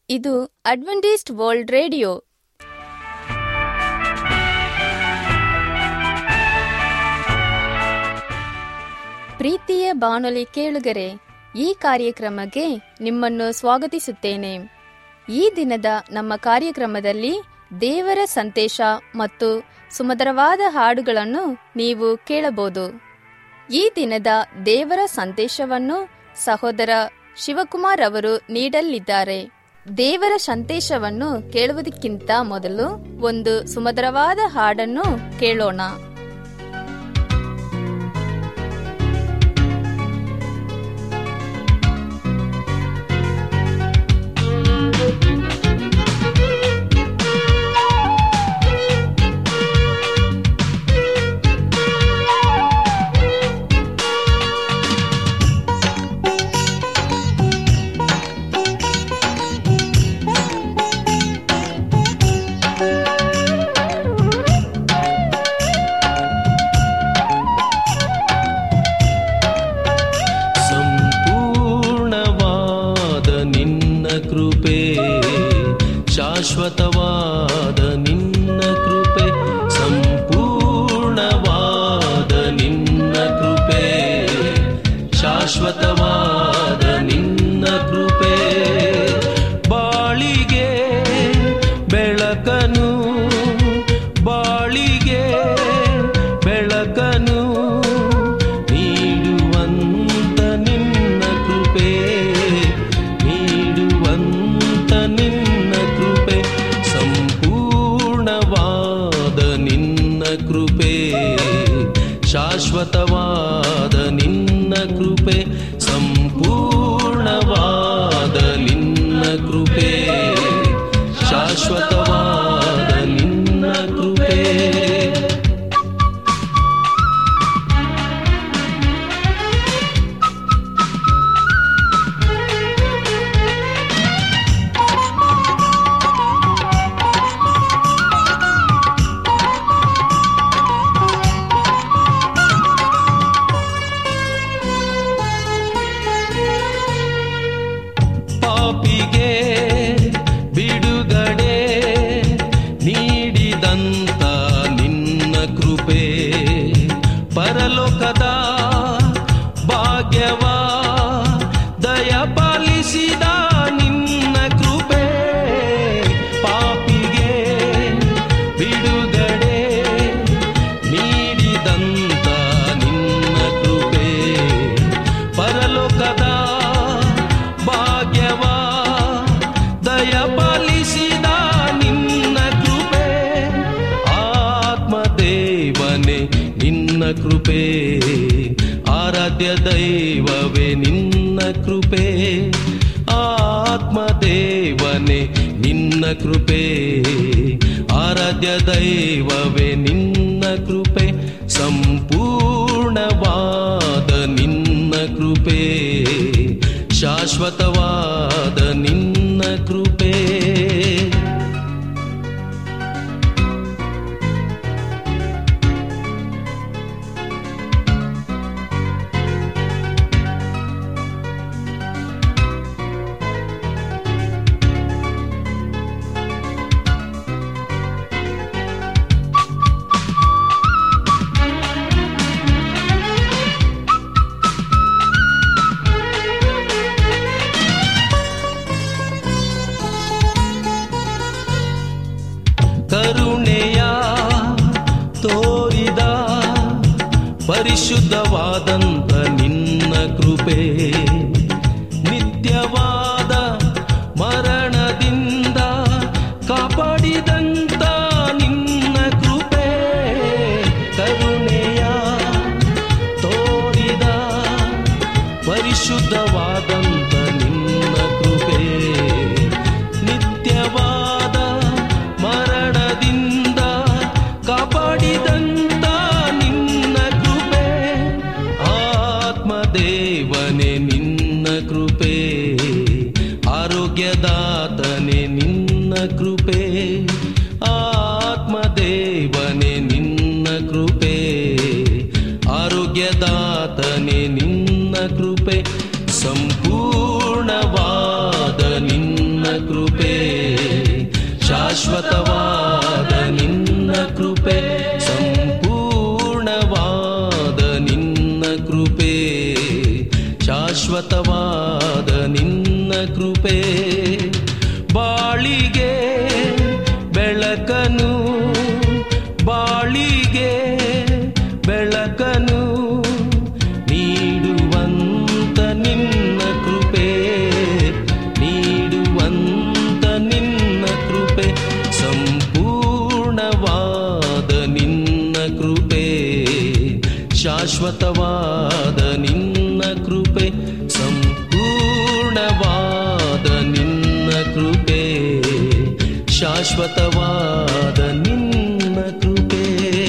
ಇದು Adventist world radio ಪ್ರೀತಿಯ ಬಾನುಲಿ ಕೇಳುಗರೆ ಈ ಕಾರ್ಯಕ್ರಮಕ್ಕೆ ನಿಮ್ಮನ್ನು ಸ್ವಾಗತಿಸುತ್ತೇನೆ ಈ ದಿನದ ನಮ್ಮ ಕಾರ್ಯಕ್ರಮದಲ್ಲಿ ದೇವರ ಸಂದೇಶ ಮತ್ತು ಸುಮಧುರವಾದ ಹಾಡುಗಳನ್ನು ನೀವು ಕೇಳಬಹುದು ಈ ದಿನದ ದೇವರ ಸಂದೇಶವನ್ನು ಸಹೋದರ ಶಿವಕುಮಾರ್ ಅವರು ನೀಡಲಿದ್ದಾರೆ ದೇವರ ಸಂದೇಶವನ್ನು ಕೇಳುವುದಕ್ಕಿಂತ ಮೊದಲು ಒಂದು ಸುಮಧುರವಾದ ಹಾಡನ್ನು ಕೇಳೋಣ ಸಂಪೂರ್ಣವಾದ ನಿನ್ನ ಕೃಪೆ ಶಾಶ್ವತವಾದ ನಿನ್ನ ಕೃಪೆ ಸಂಪೂರ್ಣವಾದ ನಿನ್ನ ಕೃಪೆ ಶಾಶ್ವತವಾದ ನಿನ್ನ ಕೃಪೆ ಬಾಳಿಗೆ ಬೆಳಕನು ಬಾಳಿಗೆ ಬೆಳಕನು ನೀಡುವಂತ ನಿನ್ನ ಕೃಪೆ ನೀಡುವಂತ ನಿನ್ನ ಕೃಪೆ ಸಂಪೂರ್ಣವಾದ ನಿನ್ನ ಕೃಪೆ ಶಾಶ್ವತವಾದ ನಿನ್ನ ಕೃಪೆ ಸಂಪೂರ್ಣವಾದ ನಿನ್ನ ಕೃಪೆ ಶಾಶ್ವತವಾದ ನಿನ್ನ ಕೃಪೆ ಪಾಪಿಗೆ ಬಿಡುಗಡೆ ನೀಡಿದಂತ ನಿನ್ನ ಕೃಪೆ ಪರಲೋಕದ ಭಾಗ್ಯವ ದಯಪಾಲಿಸಿದ ನಿನ್ನ ಕೃಪೆ ಪಾಪಿಗೆ ಬಿಡುಗಡೆ ನೀಡಿದಂತ ನಿನ್ನ ಕೃಪೆ ಪರಲೋಕದ ಭಾಗ್ಯವ ದಯಪಾಲಿಸಿದ ನಿನ್ನ ಕೃಪೆ ಆತ್ಮದೇವನೇ ನಿನ್ನ ಕೃಪೆ ಆರಾಧ್ಯ ದೈವವೇ ನಿನ್ನ ಕೃಪೆ ಆತ್ಮದೇವನೇ ನಿನ್ನ ಕೃಪೆ ಆರಾಧ್ಯ ದೈವವೇ ನಿನ್ನ ಕೃಪೆ ಸಂಪೂರ್ಣವಾದ ನಿನ್ನ ಕೃಪೆ ಶಾಶ್ವತವಾದ ನಿನ್ನ ಕೃಪೆ ಕರುಣೆಯ ತೋರಿದ ಪರಿಶುದ್ಧವಾದಂತ ನಿನ್ನ ಕೃಪೆ ನಿತ್ಯವಾದ ಮರಣದಿಂದ ಕಾಪಾಡಿದಂತ ನಿನ್ನ ಕೃಪೆ ಕರುಣೆಯ ತೋರಿದ ಪರಿಶುದ್ಧವಾದಂತ ನಿನ್ನ ಕೃಪೆ ನಿತ್ಯವಾದ ಮರಣದಿಂದ ಕಾಪಾಡಿದಂತ ನಿನ್ನ ಕೃಪೆ ಆತ್ಮದೇವನೇ ನಿನ್ನ ಕೃಪೆ ಆರೋಗ್ಯದಾತನೇ ನಿನ್ನ ಕೃಪೆ ಆತ್ಮದೇವನೇ ನಿನ್ನ ಕೃಪೆ ಆರೋಗ್ಯದಾತನೇ ನಿನ್ನ ಕೃಪೆ ಸಂಪೂರ್ಣವಾದ ನಿನ್ನ ಕೃಪೆ ಶಾಶ್ವತವಾದ ನಿನ್ನ ಕೃಪೆ ಸಂಪೂರ್ಣವಾದ ನಿನ್ನ ಕೃಪೆ ಶಾಶ್ವತವಾದ ನಿನ್ನ ಕೃಪೆ ಬಾಳಿಗೆ ಬೆಳಕನು ಬಾಳಿಗೆ ಬೆಳಕನು ನೀಡುವಂತ ನಿನ್ನ ಕೃಪೆ ನೀಡುವಂತ ನಿನ್ನ ಕೃಪೆ ಸಂಪೂರ್ಣವಾದ ನಿನ್ನ ಕೃಪೆ ಶಾಶ್ವತವಾದ ನಿನ್ನ ಕೃಪೆ ಸಂಪೂರ್ಣವಾದ ನಿನ್ನ ಕೃಪೆ ಶಾಶ್ವತವಾದ ನಿನ್ನ ಕೃಪೆ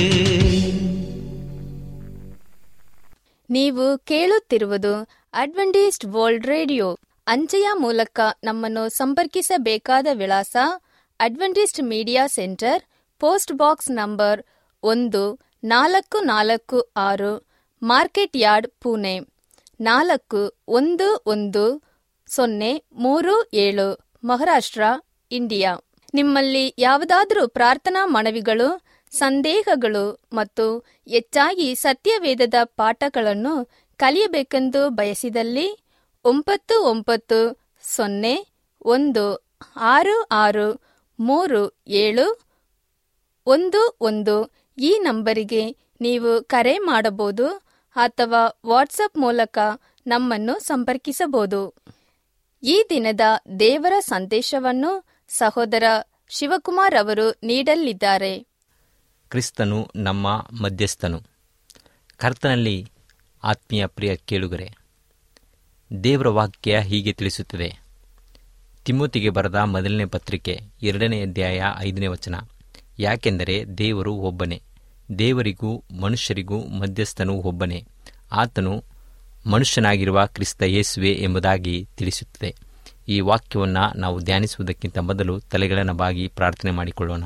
ನೀವು ಕೇಳುತ್ತಿರುವುದು ಅಡ್ವೆಂಟಿಸ್ಟ್ ವರ್ಲ್ಡ್ ರೇಡಿಯೋ ಅಂಚೆಯ ಮೂಲಕ ನಮ್ಮನ್ನು ಸಂಪರ್ಕಿಸಬೇಕಾದ ವಿಳಾಸ Adventist media centre post box number ಒಂದು ನಾಲ್ಕು ನಾಲ್ಕು ಆರು ಮಾರ್ಕೆಟ್ ಯಾರ್ಡ್ ಪುಣೆ ನಾಲ್ಕು ಒಂದು ಒಂದು ಸೊನ್ನೆ ಮೂರು ಏಳು ಮಹಾರಾಷ್ಟ್ರ ಇಂಡಿಯಾ ನಿಮ್ಮಲ್ಲಿ ಯಾವುದಾದರೂ ಪ್ರಾರ್ಥನಾ ಮನವಿಗಳು ಸಂದೇಹಗಳು ಮತ್ತು ಹೆಚ್ಚಾಗಿ ಸತ್ಯವೇದದ ಪಾಠಗಳನ್ನು ಕಲಿಯಬೇಕೆಂದು ಬಯಸಿದಲ್ಲಿ ಒಂಬತ್ತು ಒಂಬತ್ತು ಸೊನ್ನೆ ಒಂದು ಆರು ಆರು ಮೂರು ಏಳು ಒಂದು ಒಂದು ಈ ನಂಬರಿಗೆ ನೀವು ಕರೆ ಮಾಡಬಹುದು ಅಥವಾ ವಾಟ್ಸಪ್ ಮೂಲಕ ನಮ್ಮನ್ನು ಸಂಪರ್ಕಿಸಬಹುದು ಈ ದಿನದ ದೇವರ ಸಂದೇಶವನ್ನು ಸಹೋದರ ಶಿವಕುಮಾರ್ ಅವರು ನೀಡಲಿದ್ದಾರೆ ಕ್ರಿಸ್ತನು ನಮ್ಮ ಮಧ್ಯಸ್ಥನು ಕರ್ತನಲ್ಲಿ ಆತ್ಮೀಯ ಪ್ರಿಯ ಕೇಳುಗರೆ ದೇವರ ವಾಕ್ಯ ಹೀಗೆ ತಿಳಿಸುತ್ತದೆ ತಿಮ್ಮೋತಿಗೆ ಬರೆದ ಮೊದಲನೇ ಪತ್ರಿಕೆ ಎರಡನೇ ಅಧ್ಯಾಯ ಐದನೇ ವಚನ ಯಾಕೆಂದರೆ ದೇವರು ಒಬ್ಬನೇ ದೇವರಿಗೂ ಮನುಷ್ಯರಿಗೂ ಮಧ್ಯಸ್ಥನು ಒಬ್ಬನೇ ಆತನು ಮನುಷ್ಯನಾಗಿರುವ ಕ್ರಿಸ್ತ ಯೇಸುವೆ ಎಂಬುದಾಗಿ ತಿಳಿಸುತ್ತದೆ ಈ ವಾಕ್ಯವನ್ನು ನಾವು ಧ್ಯಾನಿಸುವುದಕ್ಕಿಂತ ಮೊದಲು ತಲೆಗಳನ್ನು ಬಾಗಿ ಪ್ರಾರ್ಥನೆ ಮಾಡಿಕೊಳ್ಳೋಣ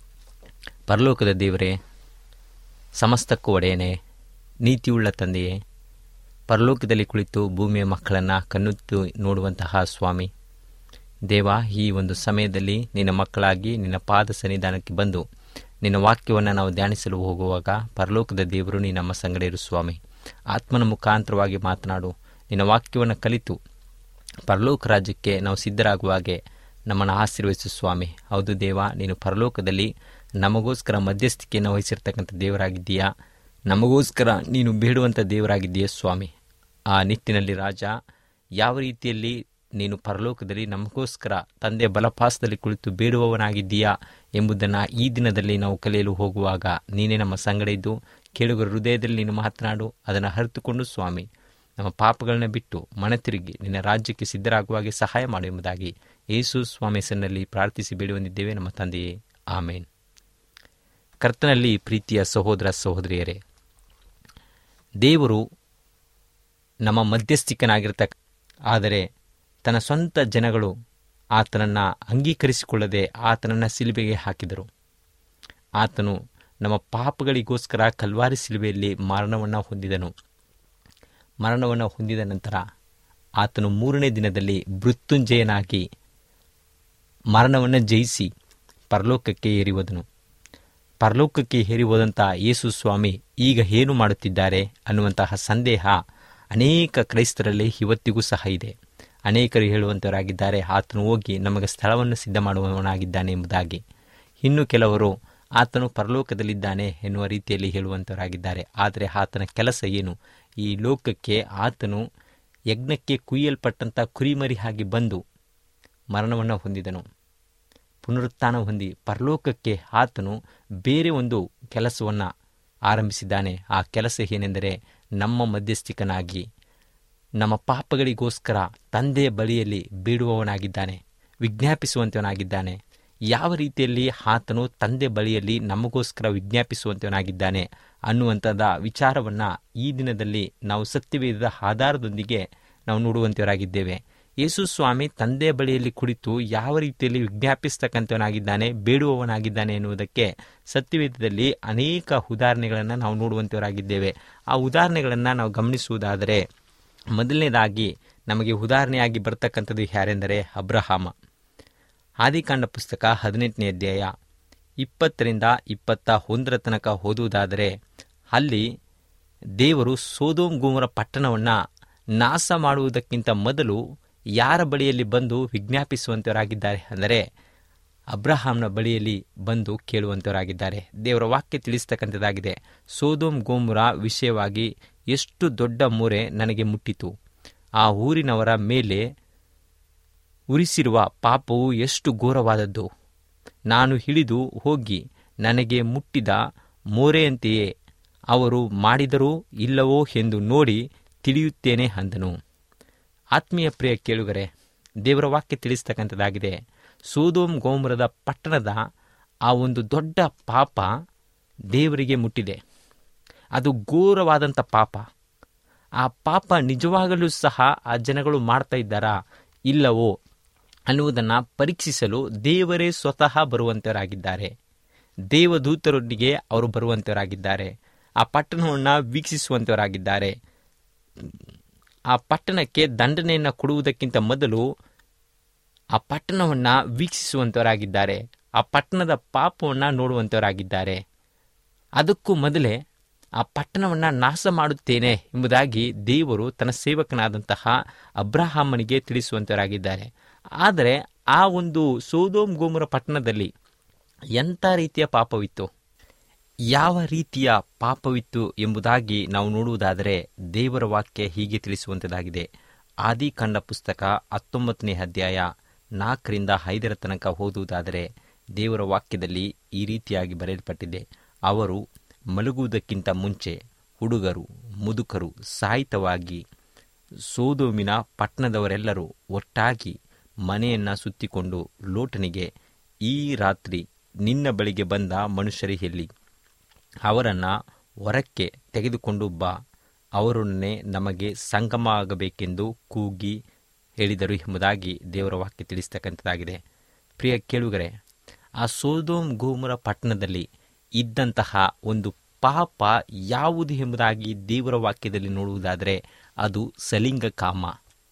ಪರಲೋಕದ ದೇವರೇ ಸಮಸ್ತಕ್ಕೂ ಒಡೆಯನೆ ನೀತಿಯುಳ್ಳ ತಂದೆಯೇ ಪರಲೋಕದಲ್ಲಿ ಕುಳಿತು ಭೂಮಿಯ ಮಕ್ಕಳನ್ನು ಕಣ್ಣುತ್ತು ನೋಡುವಂತಹ ಸ್ವಾಮಿ ದೇವ ಈ ಒಂದು ಸಮಯದಲ್ಲಿ ನಿನ್ನ ಮಕ್ಕಳಾಗಿ ನಿನ್ನ ಪಾದ ಸನ್ನಿಧಾನಕ್ಕೆ ಬಂದು ನಿನ್ನ ವಾಕ್ಯವನ್ನು ನಾವು ಧ್ಯಾನಿಸಲು ಹೋಗುವಾಗ ಪರಲೋಕದ ದೇವರು ನೀ ನಮ್ಮ ಸಂಗಡ ಇರು ಸ್ವಾಮಿ ಆತ್ಮನ ಮುಖಾಂತರವಾಗಿ ಮಾತನಾಡು ನಿನ್ನ ವಾಕ್ಯವನ್ನು ಕಲಿತು ಪರಲೋಕ ರಾಜ್ಯಕ್ಕೆ ನಾವು ಸಿದ್ಧರಾಗುವಾಗೆ ನಮ್ಮನ್ನು ಆಶೀರ್ವದಿಸು ಸ್ವಾಮಿ ಹೌದು ದೇವ ನೀನು ಪರಲೋಕದಲ್ಲಿ ನಮಗೋಸ್ಕರ ಮಧ್ಯಸ್ಥಿಕೆಯನ್ನು ವಹಿಸಿರ್ತಕ್ಕಂಥ ದೇವರಾಗಿದ್ದೀಯಾ ನಮಗೋಸ್ಕರ ನೀನು ಬೇಡುವಂಥ ದೇವರಾಗಿದ್ದೀಯ ಸ್ವಾಮಿ ಆ ನಿಟ್ಟಿನಲ್ಲಿ ರಾಜ ಯಾವ ರೀತಿಯಲ್ಲಿ ನೀನು ಪರಲೋಕದಲ್ಲಿ ನಮಗೋಸ್ಕರ ತಂದೆಯ ಬಲಪಾಸದಲ್ಲಿ ಕುಳಿತು ಬೇಡುವವನಾಗಿದ್ದೀಯಾ ಎಂಬುದನ್ನು ಈ ದಿನದಲ್ಲಿ ನಾವು ಕಲಿಯಲು ಹೋಗುವಾಗ ನೀನೇ ನಮ್ಮ ಸಂಗಡ ಇದ್ದು ಕೇಳುಗರ ಹೃದಯದಲ್ಲಿ ನೀನು ಮಾತನಾಡು ಅದನ್ನು ಅರಿತುಕೊಂಡು ಸ್ವಾಮಿ ನಮ್ಮ ಪಾಪಗಳನ್ನ ಬಿಟ್ಟು ಮನ ತಿರುಗಿ ನಿನ್ನ ರಾಜ್ಯಕ್ಕೆ ಸಿದ್ಧರಾಗುವಾಗೆ ಸಹಾಯ ಮಾಡು ಎಂಬುದಾಗಿ ಯೇಸು ಸ್ವಾಮಿ ಹೆಸರಿನಲ್ಲಿ ಪ್ರಾರ್ಥಿಸಿ ಬೇಡುವಂದಿದ್ದೇವೆ ನಮ್ಮ ತಂದೆಯೇ ಆಮೇನ್ ಕರ್ತನಲ್ಲಿ ಪ್ರೀತಿಯ ಸಹೋದರ ಸಹೋದರಿಯರೇ ದೇವರು ನಮ್ಮ ಮಧ್ಯಸ್ಥಿಕನಾಗಿರ್ತಕ್ಕ ಆದರೆ ತನ್ನ ಸ್ವಂತ ಜನಗಳು ಆತನನ್ನು ಅಂಗೀಕರಿಸಿಕೊಳ್ಳದೆ ಆತನನ್ನು ಸಿಲುಬೆಗೆ ಹಾಕಿದರು ಆತನು ನಮ್ಮ ಪಾಪಗಳಿಗೋಸ್ಕರ ಕಲ್ವಾರಿ ಸಿಲುಬೆಯಲ್ಲಿ ಮರಣವನ್ನು ಹೊಂದಿದನು ಮರಣವನ್ನು ಹೊಂದಿದ ನಂತರ ಆತನು ಮೂರನೇ ದಿನದಲ್ಲಿ ಮೃತ್ಯುಂಜಯನಾಗಿ ಮರಣವನ್ನು ಜಯಿಸಿ ಪರಲೋಕಕ್ಕೆ ಏರಿ ಹೋದನು ಪರಲೋಕಕ್ಕೆ ಏರಿ ಹೋದಂಥ ಯೇಸು ಸ್ವಾಮಿ ಈಗ ಏನು ಮಾಡುತ್ತಿದ್ದಾರೆ ಅನ್ನುವಂತಹ ಸಂದೇಹ ಅನೇಕ ಕ್ರೈಸ್ತರಲ್ಲಿ ಇವತ್ತಿಗೂ ಸಹ ಇದೆ ಅನೇಕರು ಹೇಳುವಂಥವರಾಗಿದ್ದಾರೆ ಆತನು ಹೋಗಿ ನಮಗೆ ಸ್ಥಳವನ್ನು ಸಿದ್ಧ ಮಾಡುವವನಾಗಿದ್ದಾನೆ ಎಂಬುದಾಗಿ ಇನ್ನು ಕೆಲವರು ಆತನು ಪರಲೋಕದಲ್ಲಿದ್ದಾನೆ ಎನ್ನುವ ರೀತಿಯಲ್ಲಿ ಹೇಳುವಂಥವರಾಗಿದ್ದಾರೆ ಆದರೆ ಆತನ ಕೆಲಸ ಏನು ಈ ಲೋಕಕ್ಕೆ ಆತನು ಯಜ್ಞಕ್ಕೆ ಕುಯ್ಯಲ್ಪಟ್ಟಂಥ ಕುರಿಮರಿ ಹಾಗೆ ಬಂದು ಮರಣವನ್ನು ಹೊಂದಿದನು ಪುನರುತ್ಥಾನ ಹೊಂದಿ ಪರಲೋಕಕ್ಕೆ ಆತನು ಬೇರೆ ಒಂದು ಕೆಲಸವನ್ನು ಆರಂಭಿಸಿದ್ದಾನೆ ಆ ಕೆಲಸ ಏನೆಂದರೆ ನಮ್ಮ ಮಧ್ಯಸ್ಥಿಕನಾಗಿ ನಮ್ಮ ಪಾಪಗಳಿಗೋಸ್ಕರ ತಂದೆಯ ಬಳಿಯಲ್ಲಿ ಬೀಡುವವನಾಗಿದ್ದಾನೆ ವಿಜ್ಞಾಪಿಸುವಂತವನಾಗಿದ್ದಾನೆ ಯಾವ ರೀತಿಯಲ್ಲಿ ಆತನು ತಂದೆ ಬಳಿಯಲ್ಲಿ ನಮಗೋಸ್ಕರ ವಿಜ್ಞಾಪಿಸುವಂತವನಾಗಿದ್ದಾನೆ ಅನ್ನುವಂಥದ ವಿಚಾರವನ್ನು ಈ ದಿನದಲ್ಲಿ ನಾವು ಸತ್ಯವೇದದ ಆಧಾರದೊಂದಿಗೆ ನಾವು ನೋಡುವಂತವರಾಗಿದ್ದೇವೆ ಯೇಸು ಸ್ವಾಮಿ ತಂದೆಯ ಬಳಿಯಲ್ಲಿ ಕುಳಿತು ಯಾವ ರೀತಿಯಲ್ಲಿ ವಿಜ್ಞಾಪಿಸ್ತಕ್ಕಂಥವನಾಗಿದ್ದಾನೆ ಬೇಡುವವನಾಗಿದ್ದಾನೆ ಎನ್ನುವುದಕ್ಕೆ ಸತ್ಯವೇದದಲ್ಲಿ ಅನೇಕ ಉದಾಹರಣೆಗಳನ್ನು ನಾವು ನೋಡುವಂಥವರಾಗಿದ್ದೇವೆ ಆ ಉದಾಹರಣೆಗಳನ್ನು ನಾವು ಗಮನಿಸುವುದಾದರೆ ಮೊದಲನೇದಾಗಿ ನಮಗೆ ಉದಾಹರಣೆಯಾಗಿ ಬರ್ತಕ್ಕಂಥದ್ದು ಯಾರೆಂದರೆ ಅಬ್ರಹಾಮ ಆದಿಕಾಂಡ ಪುಸ್ತಕ ಹದಿನೆಂಟನೇ ಅಧ್ಯಾಯ ಇಪ್ಪತ್ತರಿಂದ ಇಪ್ಪತ್ತ ಒಂದರ ತನಕ ಓದುವುದಾದರೆ ಅಲ್ಲಿ ದೇವರು ಸೋದೋಮ್ ಗೋಮರ ಪಟ್ಟಣವನ್ನು ನಾಶ ಮಾಡುವುದಕ್ಕಿಂತ ಮೊದಲು ಯಾರ ಬಳಿಯಲ್ಲಿ ಬಂದು ವಿಜ್ಞಾಪಿಸುವಂತವರಾಗಿದ್ದಾರೆ ಅಂದರೆ ಅಬ್ರಹಾಂನ ಬಳಿಯಲ್ಲಿ ಬಂದು ಕೇಳುವಂತವರಾಗಿದ್ದಾರೆ ದೇವರ ವಾಕ್ಯ ತಿಳಿಸ್ತಕ್ಕಂಥದ್ದಾಗಿದೆ ಸೋದೋಮ್ ಗೋಮುರ ವಿಷಯವಾಗಿ ಎಷ್ಟು ದೊಡ್ಡ ಮೂರೆ ನನಗೆ ಮುಟ್ಟಿತು ಆ ಊರಿನವರ ಮೇಲೆ ಉರಿಸಿರುವ ಪಾಪವು ಎಷ್ಟು ಘೋರವಾದದ್ದು ನಾನು ಹಿಡಿದು ಹೋಗಿ ನನಗೆ ಮುಟ್ಟಿದ ಮೋರೆಯಂತೆಯೇ ಅವರು ಮಾಡಿದರೋ ಇಲ್ಲವೋ ಎಂದು ನೋಡಿ ತಿಳಿಯುತ್ತೇನೆ ಅಂದನು ಆತ್ಮೀಯ ಪ್ರಿಯ ಕೇಳುಗರೆ ದೇವರ ವಾಕ್ಯ ತಿಳಿಸ್ತಕ್ಕಂಥದ್ದಾಗಿದೆ ಸೋದೋಮ್ ಗೋಮುರದ ಪಟ್ಟಣದ ಆ ಒಂದು ದೊಡ್ಡ ಪಾಪ ದೇವರಿಗೆ ಮುಟ್ಟಿದೆ ಅದು ಘೋರವಾದಂಥ ಪಾಪ ಆ ಪಾಪ ನಿಜವಾಗಲೂ ಸಹ ಆ ಜನಗಳು ಮಾಡ್ತಾ ಇದ್ದಾರಾ ಇಲ್ಲವೋ ಅನ್ನುವುದನ್ನು ಪರೀಕ್ಷಿಸಲು ದೇವರೇ ಸ್ವತಃ ಬರುವಂತವರಾಗಿದ್ದಾರೆ ದೇವದೂತರೊಂದಿಗೆ ಅವರು ಬರುವಂತವರಾಗಿದ್ದಾರೆ ಆ ಪಟ್ಟಣವನ್ನು ವೀಕ್ಷಿಸುವಂತವರಾಗಿದ್ದಾರೆ ಆ ಪಟ್ಟಣಕ್ಕೆ ದಂಡನೆಯನ್ನು ಕೊಡುವುದಕ್ಕಿಂತ ಮೊದಲು ಆ ಪಟ್ಟಣವನ್ನು ವೀಕ್ಷಿಸುವಂತವರಾಗಿದ್ದಾರೆ ಆ ಪಟ್ಟಣದ ಪಾಪವನ್ನು ನೋಡುವಂತವರಾಗಿದ್ದಾರೆ ಅದಕ್ಕೂ ಮೊದಲೇ ಆ ಪಟ್ಟಣವನ್ನು ನಾಶ ಮಾಡುತ್ತೇನೆ ಎಂಬುದಾಗಿ ದೇವರು ತನ್ನ ಸೇವಕನಾದಂತಹ ಅಬ್ರಹಾಮನಿಗೆ ತಿಳಿಸುವಂತವರಾಗಿದ್ದಾರೆ ಆದರೆ ಆ ಒಂದು ಸೋದೋಮ್ ಗೋಮುರ ಪಟ್ಟಣದಲ್ಲಿ ಎಂಥ ರೀತಿಯ ಪಾಪವಿತ್ತು ಯಾವ ರೀತಿಯ ಪಾಪವಿತ್ತು ಎಂಬುದಾಗಿ ನಾವು ನೋಡುವುದಾದರೆ ದೇವರ ವಾಕ್ಯ ಹೀಗೆ ತಿಳಿಸುವಂಥದ್ದಾಗಿದೆ ಆದಿಕಾಂಡ ಪುಸ್ತಕ ಹತ್ತೊಂಬತ್ತನೇ ಅಧ್ಯಾಯ ನಾಲ್ಕರಿಂದ ಐದರ ತನಕ ಓದುವುದಾದರೆ ದೇವರ ವಾಕ್ಯದಲ್ಲಿ ಈ ರೀತಿಯಾಗಿ ಬರೆಯಲ್ಪಟ್ಟಿದೆ ಅವರು ಮಲಗುವುದಕ್ಕಿಂತ ಮುಂಚೆ ಹುಡುಗರು ಮುದುಕರು ಸಾಹಿತ್ಯವಾಗಿ ಸೋದೋಮಿನ ಪಟ್ಟಣದವರೆಲ್ಲರೂ ಒಟ್ಟಾಗಿ ಮನೆಯನ್ನು ಸುತ್ತಿಕೊಂಡು ಲೋಟನಿಗೆ ಈ ರಾತ್ರಿ ನಿನ್ನ ಬಳಿಗೆ ಬಂದ ಮನುಷ್ಯರೇ ಎಲ್ಲಿ ಅವರನ್ನು ಹೊರಕ್ಕೆ ತೆಗೆದುಕೊಂಡು ಬಾ ಅವರೊಡನೆ ನಮಗೆ ಸಂಗಮ ಆಗಬೇಕೆಂದು ಕೂಗಿ ಹೇಳಿದರು ಎಂಬುದಾಗಿ ದೇವರ ವಾಕ್ಯ ತಿಳಿಸ್ತಕ್ಕಂಥದ್ದಾಗಿದೆ ಪ್ರಿಯ ಕೇಳುಗರೆ ಆ ಸೋದೋಮ್ ಗೋಮುರ ಪಟ್ಟಣದಲ್ಲಿ ಇದ್ದಂತಹ ಒಂದು ಪಾಪ ಯಾವುದು ಎಂಬುದಾಗಿ ದೇವರ ವಾಕ್ಯದಲ್ಲಿ ನೋಡುವುದಾದರೆ ಅದು ಸಲಿಂಗ ಕಾಮ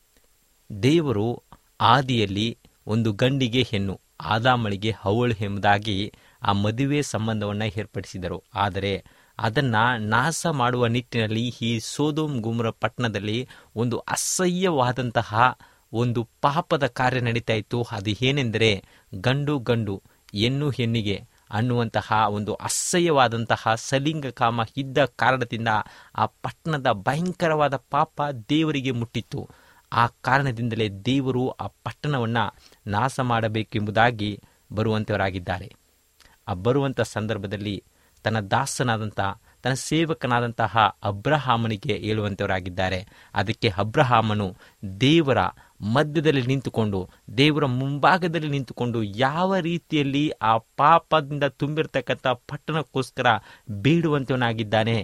ದೇವರು ಆದಿಯಲ್ಲಿ ಒಂದು ಗಂಡಿಗೆ ಹೆಣ್ಣು ಆದಾಮಳಿಗೆ ಹವಳು ಎಂಬುದಾಗಿ ಆ ಮದುವೆ ಸಂಬಂಧವನ್ನು ಏರ್ಪಡಿಸಿದರು ಆದರೆ ಅದನ್ನು ನಾಶ ಮಾಡುವ ನಿಟ್ಟಿನಲ್ಲಿ ಈ ಸೋದೋಮ್ ಗುಮ್ರ ಪಟ್ಟಣದಲ್ಲಿ ಒಂದು ಅಸಹ್ಯವಾದಂತಹ ಒಂದು ಪಾಪದ ಕಾರ್ಯ ನಡೀತಾ ಇತ್ತು ಅದು ಏನೆಂದರೆ ಗಂಡು ಗಂಡು ಹೆಣ್ಣು ಹೆಣ್ಣಿಗೆ ಅನ್ನುವಂತಹ ಒಂದು ಅಸಹ್ಯವಾದಂತಹ ಸಲಿಂಗ ಕಾಮ ಇದ್ದ ಕಾರಣದಿಂದ ಆ ಪಟ್ಟಣದ ಭಯಂಕರವಾದ ಪಾಪ ದೇವರಿಗೆ ಮುಟ್ಟಿತ್ತು ಆ ಕಾರಣದಿಂದಲೇ ದೇವರು ಆ ಪಟ್ಟಣವನ್ನು ನಾಶ ಮಾಡಬೇಕೆಂಬುದಾಗಿ ಬರುವಂಥವರಾಗಿದ್ದಾರೆ ಆ ಬರುವಂಥ ಸಂದರ್ಭದಲ್ಲಿ ತನ್ನ ದಾಸನಾದಂಥ ತನ್ನ ಸೇವಕನಾದಂತಹ ಅಬ್ರಹಾಮನಿಗೆ ಹೇಳುವಂಥವರಾಗಿದ್ದಾರೆ ಅದಕ್ಕೆ ಅಬ್ರಹಾಮನು ದೇವರ ಮಧ್ಯದಲ್ಲಿ ನಿಂತುಕೊಂಡು ದೇವರ ಮುಂಭಾಗದಲ್ಲಿ ನಿಂತುಕೊಂಡು ಯಾವ ರೀತಿಯಲ್ಲಿ ಆ ಪಾಪದಿಂದ ತುಂಬಿರ್ತಕ್ಕಂಥ ಪಟ್ಟಣಕ್ಕೋಸ್ಕರ ಬೇಡುವಂತವನಾಗಿದ್ದಾನೆ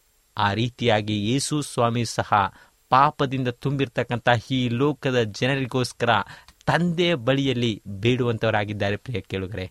ಆ ರೀತಿಯಾಗಿ ಯೇಸು ಸ್ವಾಮಿ ಸಹ ಪಾಪದಿಂದ ತುಂಬಿರ್ತಕ್ಕಂಥ ಈ ಲೋಕದ ಜನರಿಗೋಸ್ಕರ ತಂದೆಯ ಬಳಿಯಲ್ಲಿ ಬೇಡುವಂಥವರಾಗಿದ್ದಾರೆ ಪ್ರಿಯ ಕೇಳುಗರೆ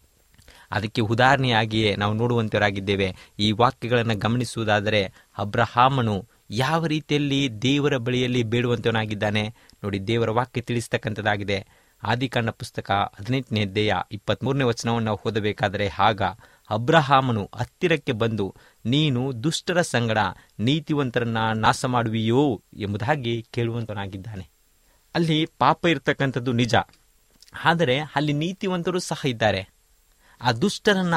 ಅದಕ್ಕೆ ಉದಾಹರಣೆಯಾಗಿಯೇ ನಾವು ನೋಡುವಂತವರಾಗಿದ್ದೇವೆ ಈ ವಾಕ್ಯಗಳನ್ನು ಗಮನಿಸುವುದಾದರೆ ಅಬ್ರಹಾಮನು ಯಾವ ರೀತಿಯಲ್ಲಿ ದೇವರ ಬಳಿಯಲ್ಲಿ ಬೇಡುವಂತವನಾಗಿದ್ದಾನೆ ನೋಡಿ ದೇವರ ವಾಕ್ಯ ತಿಳಿಸ್ತಕ್ಕಂಥದ್ದಾಗಿದೆ ಆದಿಕಾಂಡ ಪುಸ್ತಕ ಹದಿನೆಂಟನೇ ಅಧ್ಯಾಯ ಇಪ್ಪತ್ಮೂರನೇ ವಚನವನ್ನು ಓದಬೇಕಾದರೆ ಆಗ ಅಬ್ರಹಾಮನು ಹತ್ತಿರಕ್ಕೆ ಬಂದು ನೀನು ದುಷ್ಟರ ಸಂಗಡ ನೀತಿವಂತರನ್ನ ನಾಶ ಮಾಡುವಿಯೋ ಎಂಬುದಾಗಿ ಕೇಳುವಂತನಾಗಿದ್ದಾನೆ ಅಲ್ಲಿ ಪಾಪ ಇರತಕ್ಕಂಥದ್ದು ನಿಜ ಆದರೆ ಅಲ್ಲಿ ನೀತಿವಂತರು ಸಹ ಇದ್ದಾರೆ ಆ ದುಷ್ಟರನ್ನ